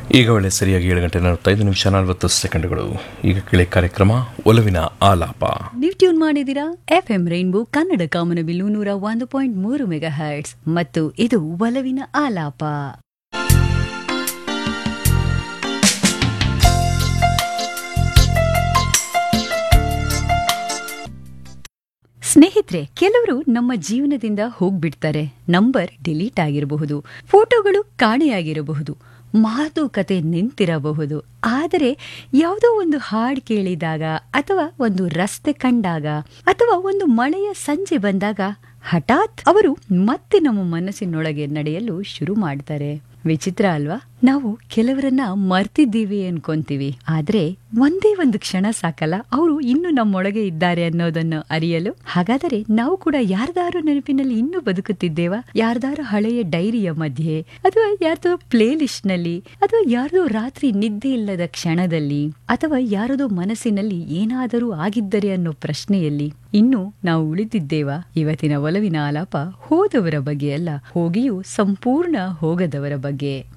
ಈಗ ವೇಳೆ ಸರಿಯಾಗಿ ಏಳು ಗಂಟೆ ನಲವತ್ತೈದು ನಿಮಿಷ ನಲವತ್ತು ಸೆಕೆಂಡ್ಗಳು ಈಗ ಕೇಳಿ ಕಾರ್ಯಕ್ರಮ ಒಲವಿನ ಆಲಾಪ ನೀವು ಟ್ಯೂನ್ ಮಾಡಿದ್ದೀರಾ ಎಫ್ ಎಂ ರೈನ್ಬೋ ಕನ್ನಡ ಕಾಮನಬಿಲ್ಲು ನೂರ ಒಂದು ಪಾಯಿಂಟ್ ಮೂರು ಮೆಗಾ ಹರ್ಟ್ಸ್ ಮತ್ತು ಇದು ಒಲವಿನ ಆಲಾಪ ಸ್ನೇಹಿತರೆ ಕೆಲವರು ನಮ್ಮ ಜೀವನದಿಂದ ಹೋಗ್ಬಿಡ್ತಾರೆ ನಂಬರ್ ಡಿಲೀಟ್ ಆಗಿರಬಹುದು ಫೋಟೋಗಳು ಕಾಣೆಯಾಗಿರಬಹುದು ಮಾತುಕತೆ ನಿಂತಿರಬಹುದು ಆದರೆ ಯಾವುದೋ ಒಂದು ಹಾಡು ಕೇಳಿದಾಗ ಅಥವಾ ಒಂದು ರಸ್ತೆ ಕಂಡಾಗ ಅಥವಾ ಒಂದು ಮಳೆಯ ಸಂಜೆ ಬಂದಾಗ ಹಠಾತ್ ಅವರು ಮತ್ತೆ ನಮ್ಮ ಮನಸ್ಸಿನೊಳಗೆ ನಡೆಯಲು ಶುರು ಮಾಡ್ತಾರೆ ವಿಚಿತ್ರ ಅಲ್ವಾ ನಾವು ಕೆಲವರನ್ನ ಮರ್ತಿದ್ದೀವಿ ಅನ್ಕೊಂತೀವಿ ಆದ್ರೆ ಒಂದೇ ಒಂದು ಕ್ಷಣ ಸಾಕಲ್ಲ ಅವರು ಇನ್ನು ನಮ್ಮೊಳಗೆ ಇದ್ದಾರೆ ಅನ್ನೋದನ್ನು ಅರಿಯಲು ಹಾಗಾದರೆ ನಾವು ಕೂಡ ಯಾರ್ದಾರು ನೆನಪಿನಲ್ಲಿ ಇನ್ನೂ ಬದುಕುತ್ತಿದ್ದೇವಾ ಯಾರ್ದಾರು ಹಳೆಯ ಡೈರಿಯ ಮಧ್ಯೆ ಅಥವಾ ಯಾರ್ದೋ ಪ್ಲೇ ಲಿಸ್ಟ್ ನಲ್ಲಿ ಅಥವಾ ಯಾರ್ದೋ ರಾತ್ರಿ ನಿದ್ದೆ ಇಲ್ಲದ ಕ್ಷಣದಲ್ಲಿ ಅಥವಾ ಯಾರದೋ ಮನಸ್ಸಿನಲ್ಲಿ ಏನಾದರೂ ಆಗಿದ್ದರೆ ಅನ್ನೋ ಪ್ರಶ್ನೆಯಲ್ಲಿ ಇನ್ನು ನಾವು ಉಳಿದಿದ್ದೇವಾ ಇವತ್ತಿನ ಒಲವಿನ ಆಲಾಪ ಹೋದವರ ಬಗ್ಗೆ ಅಲ್ಲ ಹೋಗಿಯೂ ಸಂಪೂರ್ಣ ಹೋಗದವರ ಬಗ್ಗೆ